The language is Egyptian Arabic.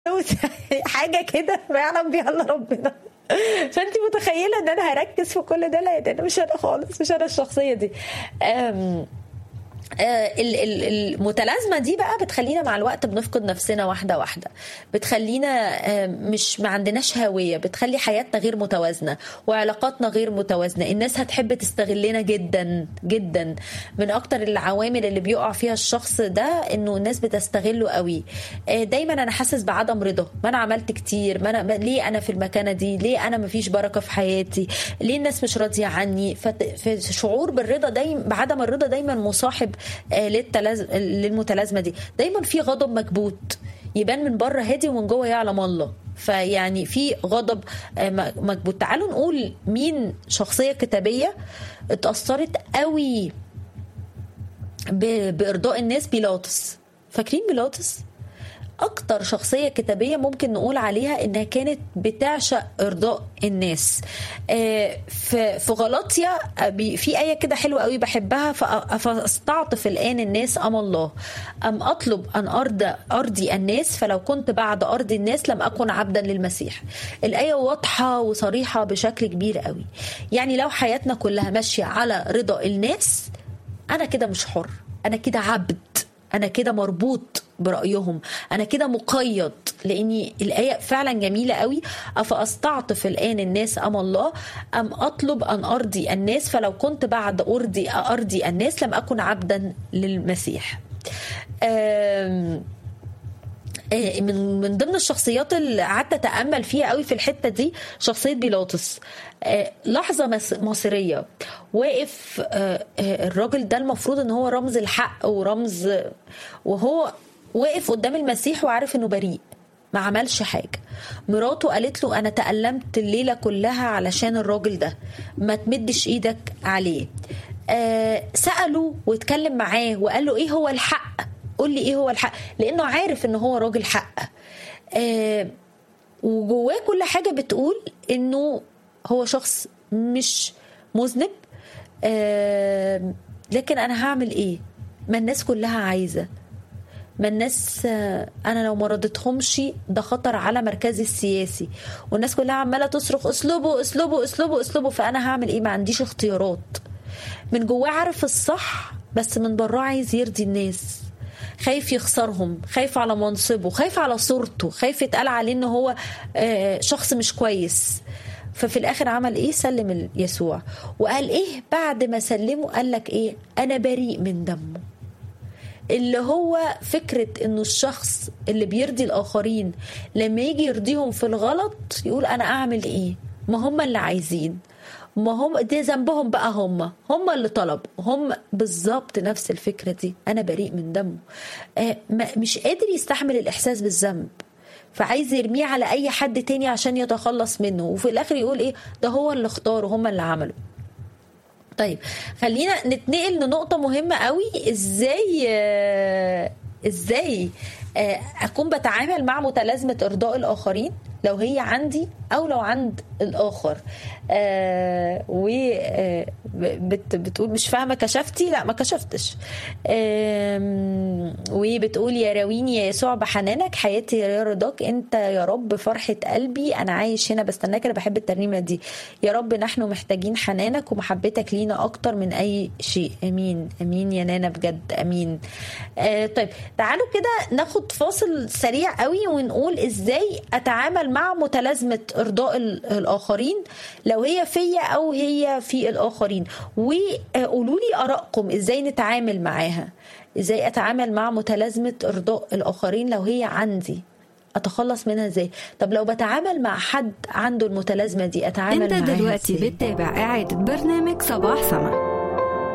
حاجه كده ما يعلم بيها الا ربنا فانت متخيله ان انا هركز في كل ده لا ده انا مش انا خالص مش انا الشخصيه دي أم المتلازمه دي بقى بتخلينا مع الوقت بنفقد نفسنا واحده واحده بتخلينا مش ما عندناش هويه بتخلي حياتنا غير متوازنه وعلاقاتنا غير متوازنه الناس هتحب تستغلنا جدا جدا من اكتر العوامل اللي بيقع فيها الشخص ده انه الناس بتستغله قوي دايما انا حاسس بعدم رضا ما انا عملت كتير ما انا ليه انا في المكانه دي ليه انا ما فيش بركه في حياتي ليه الناس مش راضيه عني فشعور بالرضا دايما بعدم الرضا دايما مصاحب للمتلازمه دي دايما في غضب مكبوت يبان من بره هادي ومن جوه يعلم الله فيعني في غضب مكبوت تعالوا نقول مين شخصيه كتابيه اتاثرت قوي بارضاء الناس بيلاطس فاكرين بيلاطس اكتر شخصيه كتابيه ممكن نقول عليها انها كانت بتعشق ارضاء الناس في غلطيا في ايه كده حلوه قوي بحبها فاستعطف الان الناس ام الله ام اطلب ان ارضى ارضي الناس فلو كنت بعد ارض الناس لم اكن عبدا للمسيح الايه واضحه وصريحه بشكل كبير قوي يعني لو حياتنا كلها ماشيه على رضا الناس انا كده مش حر انا كده عبد انا كده مربوط برأيهم أنا كده مقيد لأني الآية فعلا جميلة قوي أفأستعطف الآن الناس أم الله أم أطلب أن أرضي الناس فلو كنت بعد أرضي أرضي الناس لم أكن عبدا للمسيح من من ضمن الشخصيات اللي قعدت اتامل فيها قوي في الحته دي شخصيه بيلاطس لحظه مصيريه واقف الراجل ده المفروض ان هو رمز الحق ورمز وهو واقف قدام المسيح وعارف انه بريء ما عملش حاجه مراته قالت له انا تألمت الليله كلها علشان الراجل ده ما تمدش ايدك عليه آه سأله واتكلم معاه وقال له ايه هو الحق قول لي ايه هو الحق لانه عارف ان هو راجل حق آه وجواه كل حاجه بتقول انه هو شخص مش مذنب آه لكن انا هعمل ايه ما الناس كلها عايزه ما الناس انا لو ما رضيتهمش ده خطر على مركزي السياسي والناس كلها عماله تصرخ اسلوبه اسلوبه اسلوبه اسلوبه فانا هعمل ايه ما عنديش اختيارات من جواه عارف الصح بس من براه عايز يرضي الناس خايف يخسرهم خايف على منصبه خايف على صورته خايف يتقال عليه ان هو شخص مش كويس ففي الاخر عمل ايه سلم يسوع وقال ايه بعد ما سلمه قال لك ايه انا بريء من دمه اللي هو فكرة انه الشخص اللي بيرضي الاخرين لما يجي يرضيهم في الغلط يقول انا اعمل ايه ما هم اللي عايزين ما هم دي ذنبهم بقى هم هم اللي طلبوا هم بالظبط نفس الفكرة دي أنا بريء من دمه آه مش قادر يستحمل الإحساس بالذنب فعايز يرميه على أي حد تاني عشان يتخلص منه وفي الآخر يقول إيه ده هو اللي اختاره هم اللي عملوا طيب خلينا نتنقل لنقطة مهمة قوي ازاي آه ازاي آه اكون بتعامل مع متلازمة ارضاء الاخرين لو هي عندي او لو عند الاخر آه و آه بت بتقول مش فاهمه كشفتي لا ما كشفتش آه وبتقول يا راويني يا يسوع بحنانك حياتي يا رضاك انت يا رب فرحه قلبي انا عايش هنا بستناك انا بحب الترنيمه دي يا رب نحن محتاجين حنانك ومحبتك لينا اكتر من اي شيء امين امين يا نانا بجد امين آه طيب تعالوا كده ناخد فاصل سريع قوي ونقول ازاي اتعامل مع متلازمه ارضاء الاخرين لو هي فيا او هي في الاخرين وقولوا لي ارائكم ازاي نتعامل معاها ازاي اتعامل مع متلازمه ارضاء الاخرين لو هي عندي اتخلص منها ازاي طب لو بتعامل مع حد عنده المتلازمه دي اتعامل انت معاها دلوقتي إزاي؟ بتتابع اعاده برنامج صباح سما